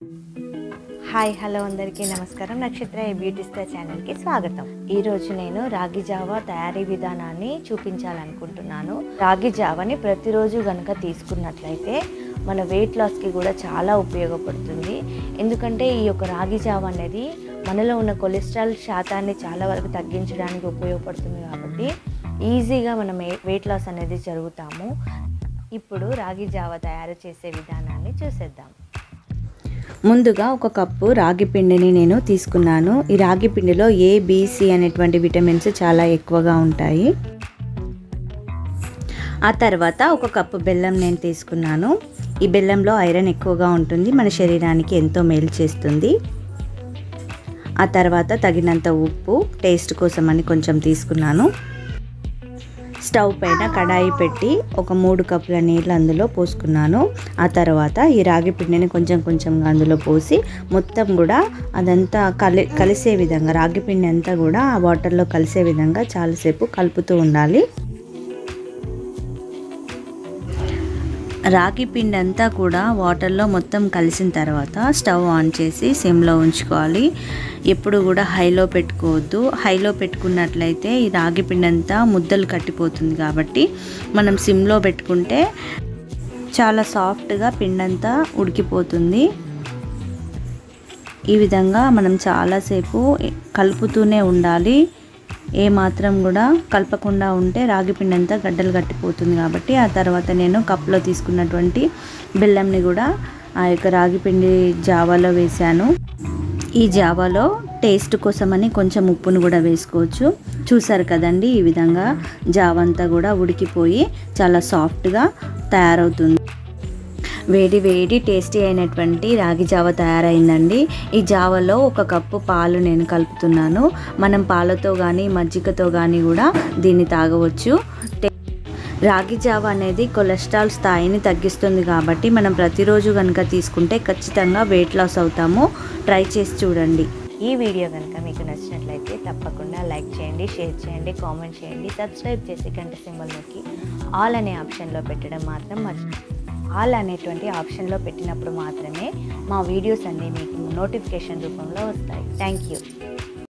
hi hello అందరికీ నమస్కారం నక్షత్ర ఏ బ్యూటీ స్టార్ ఛానల్కి స్వాగతం ఈరోజు నేను రాగి జావా తయారీ విధానాన్ని చూపించాలనుకుంటున్నాను రాగి జావాని ప్రతిరోజు కనుక తీసుకున్నట్లయితే మన వెయిట్ లాస్కి కూడా చాలా ఉపయోగపడుతుంది ఎందుకంటే ఈ యొక్క రాగి జావ అనేది మనలో ఉన్న కొలెస్ట్రాల్ శాతాన్ని చాలా వరకు తగ్గించడానికి ఉపయోగపడుతుంది కాబట్టి ఈజీగా మనం వెయిట్ లాస్ అనేది జరుగుతాము ఇప్పుడు రాగి జావ తయారు చేసే విధానాన్ని చూసేద్దాం ముందుగా ఒక కప్పు రాగి పిండిని నేను తీసుకున్నాను ఈ రాగి పిండిలో ఏ బీసీ అనేటువంటి విటమిన్స్ చాలా ఎక్కువగా ఉంటాయి ఆ తర్వాత ఒక కప్పు బెల్లం నేను తీసుకున్నాను ఈ బెల్లంలో ఐరన్ ఎక్కువగా ఉంటుంది మన శరీరానికి ఎంతో మేలు చేస్తుంది ఆ తర్వాత తగినంత ఉప్పు టేస్ట్ కోసం అని కొంచెం తీసుకున్నాను స్టవ్ పైన కడాయి పెట్టి ఒక మూడు కప్పుల నీళ్ళు అందులో పోసుకున్నాను ఆ తర్వాత ఈ రాగి పిండిని కొంచెం కొంచెంగా అందులో పోసి మొత్తం కూడా అదంతా కలి కలిసే విధంగా రాగి పిండి అంతా కూడా ఆ వాటర్లో కలిసే విధంగా చాలాసేపు కలుపుతూ ఉండాలి రాగి పిండి అంతా కూడా వాటర్లో మొత్తం కలిసిన తర్వాత స్టవ్ ఆన్ చేసి సిమ్లో ఉంచుకోవాలి ఎప్పుడు కూడా హైలో పెట్టుకోవద్దు హైలో పెట్టుకున్నట్లయితే ఈ రాగి పిండి అంతా ముద్దలు కట్టిపోతుంది కాబట్టి మనం సిమ్లో పెట్టుకుంటే చాలా సాఫ్ట్గా పిండి అంతా ఉడికిపోతుంది ఈ విధంగా మనం చాలాసేపు కలుపుతూనే ఉండాలి ఏ మాత్రం కూడా కలపకుండా ఉంటే రాగి పిండి అంతా గడ్డలు కట్టిపోతుంది కాబట్టి ఆ తర్వాత నేను కప్లో తీసుకున్నటువంటి బెల్లంని కూడా ఆ యొక్క రాగి పిండి జావాలో వేశాను ఈ జావాలో టేస్ట్ కోసమని కొంచెం ఉప్పును కూడా వేసుకోవచ్చు చూసారు కదండి ఈ విధంగా జావ అంతా కూడా ఉడికిపోయి చాలా సాఫ్ట్గా తయారవుతుంది వేడి వేడి టేస్టీ అయినటువంటి రాగి జావ తయారైందండి ఈ జావలో ఒక కప్పు పాలు నేను కలుపుతున్నాను మనం పాలతో కానీ మజ్జిగతో కానీ కూడా దీన్ని తాగవచ్చు రాగి జావ అనేది కొలెస్ట్రాల్ స్థాయిని తగ్గిస్తుంది కాబట్టి మనం ప్రతిరోజు కనుక తీసుకుంటే ఖచ్చితంగా వెయిట్ లాస్ అవుతాము ట్రై చేసి చూడండి ఈ వీడియో కనుక మీకు నచ్చినట్లయితే తప్పకుండా లైక్ చేయండి షేర్ చేయండి కామెంట్ చేయండి సబ్స్క్రైబ్ చేసి గంట సింబల్ నొక్కి ఆల్ అనే ఆప్షన్లో పెట్టడం మాత్రం మర్చి ఆల్ అనేటువంటి ఆప్షన్లో పెట్టినప్పుడు మాత్రమే మా వీడియోస్ అన్నీ మీకు నోటిఫికేషన్ రూపంలో వస్తాయి థ్యాంక్ యూ